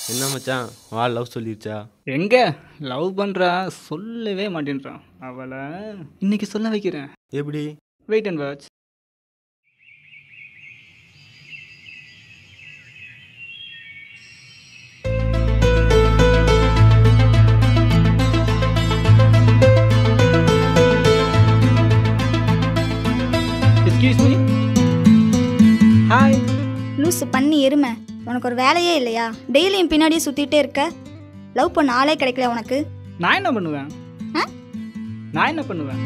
என்ன மச்சான் வா லவ் சொல்லிருச்சா எங்க லவ் பண்றா சொல்லவே மாட்டேன்றான் அவளை இன்னைக்கு சொல்ல வைக்கிறேன் எப்படி wait and watch excuse me hi லூசு பண்ணி எருமை உனக்கு ஒரு வேலையே இல்லையா டெய்லியும் பின்னாடியே சுற்றிட்டே இருக்க லவ் பண்ண ஆளே கிடைக்கல உனக்கு நான் என்ன பண்ணுவேன் ஆ? நான் என்ன பண்ணுவேன்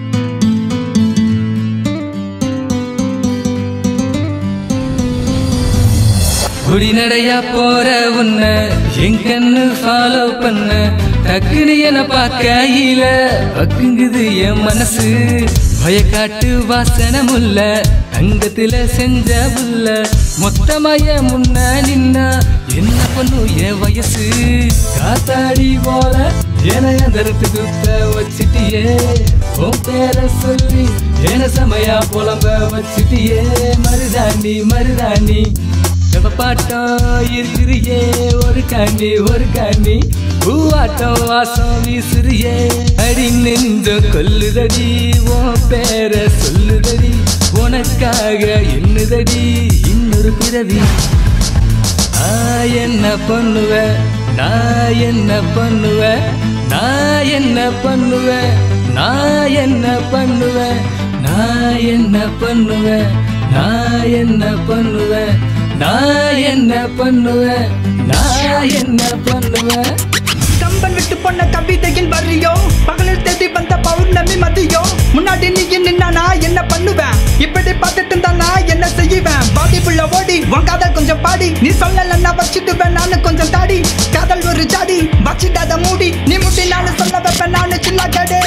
குடிநடையா போற உன்ன என் கண்ணு ஃபாலோ பண்ண டக்குனு என பார்க்கையில பக்குங்குது என் மனசு பயக்காட்டு வாசனை முல்ல தங்கத்துல செஞ்ச புல்ல மொத்தமாய முன்ன நின்னா என்ன பண்ணும் என் வயசு காத்தாடி போல என எதற்கு குத்த வச்சிட்டியே உன் பேரை சொல்லி என சமையா புலம்ப வச்சிட்டியே மருதாண்டி மருதாண்டி பாட்டம் இருக்கிறியே ஒரு கண்ணி ஒரு கண்ணி பூவாட்டம் வாசம் வீசுறியே அடி நெஞ்ச கொல்லுதடி உன் பேர சொல்லுதடி உனக்காக என்னதடி இன்னொரு பிறவி நான் என்ன பண்ணுவேன் நான் என்ன பண்ணுவேன் நான் என்ன பண்ணுவேன் நான் என்ன பண்ணுவேன் நான் என்ன பண்ணுவேன் நான் என்ன பண்ணுவேன் நான் என்ன பண்ணுவேன் நான் என்ன பண்ணுவேன் கம்பன் விட்டு போன கவிதையின் வரியோ பகலில் தேடி வந்த பௌர்ணமி மதியோ முன்னாடி நீ நின்னா நான் என்ன பண்ணுவேன் இப்படி பார்த்துட்டு இருந்தா நான் என்ன செய்வேன் பாடி புள்ள ஓடி உன் காதல் கொஞ்சம் பாடி நீ சொல்லலன்னா வச்சுடுவேன் நானு கொஞ்சம் தாடி காதல் ஒரு ஜாடி வச்சிடாத மூடி நீ முடி நானு சொல்ல வைப்பேன் நானு சின்ன கடை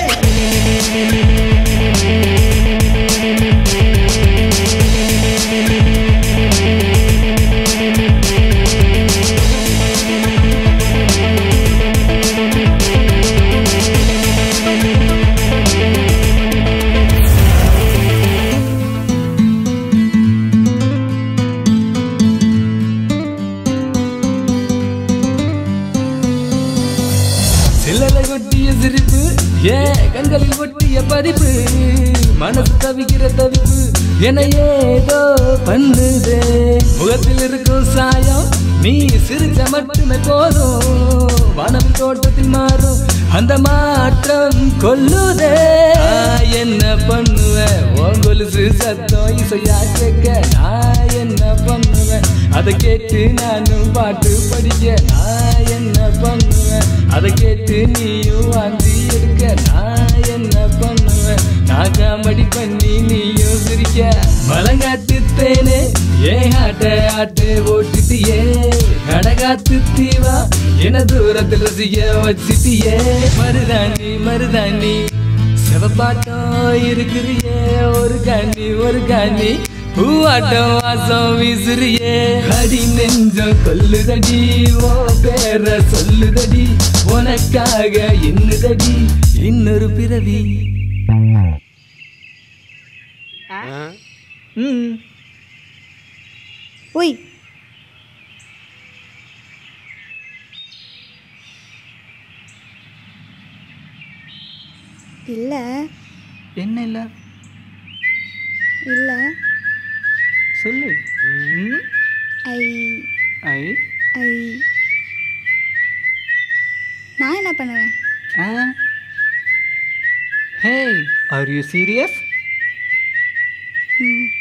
சிலரை ஒட்டிய சிரிப்பு ஏ கண்களில் ஒட்டிய பதிப்பு மனசு தவிக்கிற தவிப்பு என ஏதோ பண்ணுதே முகத்தில் இருக்கும் சாயம் நீ சிரிச்ச மட்டுமே போதும் வனம் தோட்டத்தில் மாறும் அந்த மாற்றம் கொல்லுதே நான் என்ன பண்ணுவேன் உன் கொலுசு சத்தம் இசையா கேட்க நான் என்ன பண்ணுவேன் அதை கேட்டு நானும் பாட்டு படிக்க நான் என்ன பண்ணுவேன் அதை கேட்டு நீயும் வாந்தி எடுக்க நான் என்ன பண்ணுவேன் நான் காமெடி பண்ணி நீயும் சிரிக்க மலங்காத்து தேனே ஏன் ஆட்ட ஆட்டு ஓட்டுட்டியே கடகாத்து தீவா என தூரத்தில் ரசிக்க வச்சிட்டியே மருதாணி மருதாணி செவப்பாட்டம் இருக்கிறியே ஒரு காணி ஒரு காணி பூவாட்டம் வாசம் வீசுறியே அடி நெஞ்சம் கொல்லுதடி ஓ பேர சொல்லுதடி உனக்காக என்னதடி இன்னொரு பிறவி ம் ஒய் இல்லை என்ன இல்லை இல்லை சொல்லு ம் ஐ ஐ ஐ நான் என்ன பண்ணுவேன் ஆ ஹே ஆர் யூ சீரியஸ் ம்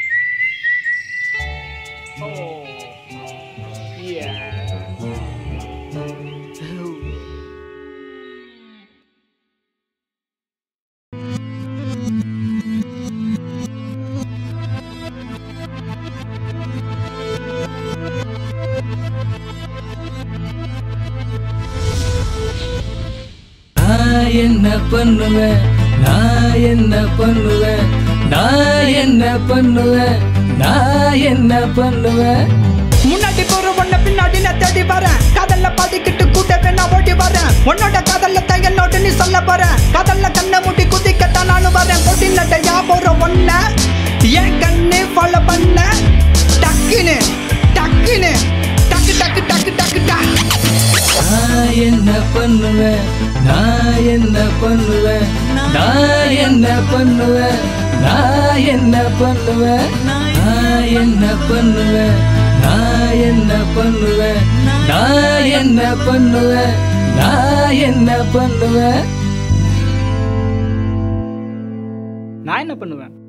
நான் என்ன பண்ணுவேன் நான் என்ன பண்ணுவேன் நான் என்ன பண்ணுவேன் நான் என்ன பண்ணுவேன் முன்னாடி போற உன்ன பின்னாடி நான் தேடி வரேன் காதல்ல பாதிக்கிட்டு கூட்டவே நான் ஓடி வரேன் உன்னோட காதல்ல தையல் நோட்டு நீ சொல்ல போறேன் காதல்ல கண்ணை மூடி குதிக்கத்தான் நானும் வரேன் கொட்டி நட்டையா போற ஒன்ன என் கண்ணு ஃபாலோ பண்ண டக்குன்னு டக்குன்னு டக்கு டக்கு டக்கு டக்கு டா பண்ணுவேன் நான் என்ன பண்ணுவேன் நான் என்ன பண்ணுவேன் நான் என்ன பண்ணுவேன் நான் என்ன பண்ணுவேன் நான் என்ன பண்ணுவேன் நான் என்ன பண்ணுவேன் நான் என்ன பண்ணுவேன் நான் என்ன பண்ணுவேன்